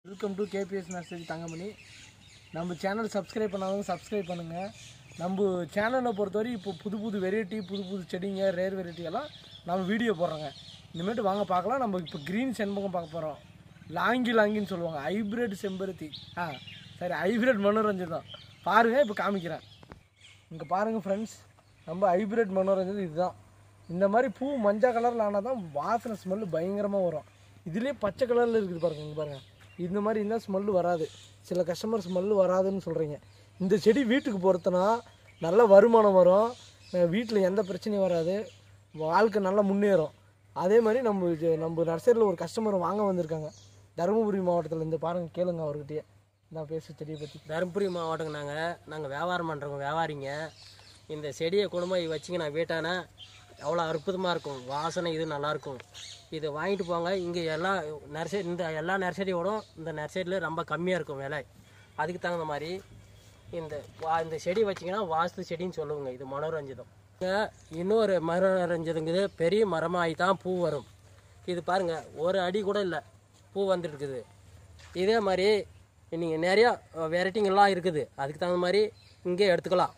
welcome to KPS nursery Thangamani நம்ம channel subscribe பண்ணாதவங்க subscribe பண்ணுங்கள் நம்ம சேனலை பொறுத்தவரை இப்போ புது புது வெரைட்டி புது புது செடிங்க ரேர் வெரைட்டி எல்லாம் நம்ம வீடியோ போடுறோங்க இனிமேட்டு வாங்க பார்க்கலாம் நம்ம இப்போ க்ரீன் செண்பகம் பார்க்க போகிறோம் லாங்கி லாங்கின்னு சொல்லுவாங்க ஹைப்ரிட் செம்பருத்தி ஆ சரி ஹைப்ரிட் மனோரஞ்சன் தான் பாருங்கள் இப்போ காமிக்கிறேன் இங்கே பாருங்கள் ஃப்ரெண்ட்ஸ் நம்ம ஹைப்ரிட் மனோரஞ்சன் இதுதான் இந்த மாதிரி பூ மஞ்சள் கலரில் ஆனால் தான் வாசனை ஸ்மெல்லு பயங்கரமாக வரும் இதுலேயே பச்சை கலரில் இருக்குது பாருங்க இங்கே பாருங்கள் இந்த மாதிரி இருந்தால் ஸ்மெல்லு வராது சில கஸ்டமர் ஸ்மெல்லு வராதுன்னு சொல்கிறீங்க இந்த செடி வீட்டுக்கு பொறுத்தனா நல்ல வருமானம் வரும் வீட்டில் எந்த பிரச்சனையும் வராது வாழ்க்கை நல்லா முன்னேறும் அதே மாதிரி நம்ம இது- நம்ம நர்சரியில் ஒரு கஸ்டமர் வாங்க வந்திருக்காங்க தருமபுரி மாவட்டத்தில் இருந்து பாருங்கள் கேளுங்க அவர்கிட்டயே நான் பேச செடியை பற்றி தருமபுரி மாவட்டங்க நாங்கள் நாங்கள் வியாபாரம் பண்ணுறோங்க வியாபாரிங்க இந்த செடியை கொண்டு போய் வச்சிங்க நான் வீட்டான அவ்வளோ அற்புதமாக இருக்கும் வாசனை இது நல்லாயிருக்கும் இதை வாங்கிட்டு போங்க இங்கே எல்லா நர்சரி இந்த எல்லா நர்சரியோடும் இந்த நர்சரியில் ரொம்ப கம்மியாக இருக்கும் விலை அதுக்கு தகுந்த மாதிரி இந்த வா இந்த செடி வச்சிங்கன்னா வாஸ்து செடின்னு சொல்லுவோங்க இது மனோரஞ்சிதம் இங்க இன்னொரு மனோரஞ்சிதங்குது பெரிய மரமாகி தான் பூ வரும் இது பாருங்கள் ஒரு அடி கூட இல்லை பூ வந்துட்டு இருக்குது இதே மாதிரி நீங்கள் நிறையா வெரைட்டிங்கெல்லாம் இருக்குது அதுக்கு தகுந்த மாதிரி இங்கே எடுத்துக்கலாம்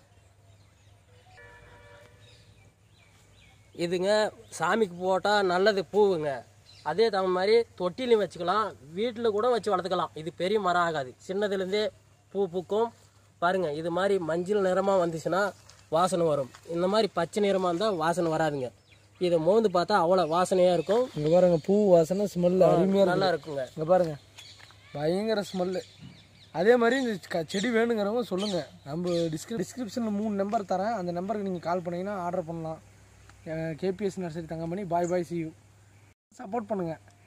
இதுங்க சாமிக்கு போட்டால் நல்லது பூவுங்க அதே தகுந்த மாதிரி தொட்டிலையும் வச்சுக்கலாம் வீட்டில் கூட வச்சு வளர்த்துக்கலாம் இது பெரிய மரம் ஆகாது சின்னதுலேருந்தே பூ பூக்கும் பாருங்கள் இது மாதிரி மஞ்சள் நிறமாக வந்துச்சுன்னா வாசனை வரும் இந்த மாதிரி பச்சை நிறமாக இருந்தால் வாசனை வராதுங்க இதை மோந்து பார்த்தா அவ்வளோ வாசனையாக இருக்கும் இங்கே பாருங்க பூ வாசனை ஸ்மெல்லு அருமையாக நல்லா இருக்குங்க இங்கே பாருங்க பயங்கர ஸ்மெல்லு அதே மாதிரி இந்த க- செடி வேணுங்கிறவங்க சொல்லுங்கள் நம்ம டிஸ்கிரி டிஸ்கிரிப்ஷனில் மூணு நம்பர் தரேன் அந்த நம்பருக்கு நீங்கள் கால் பண்ணீங்கன்னா ஆர்டர் பண்ணலாம் KPS nursery Thangamani bye bye see you support பண்ணுங்கள்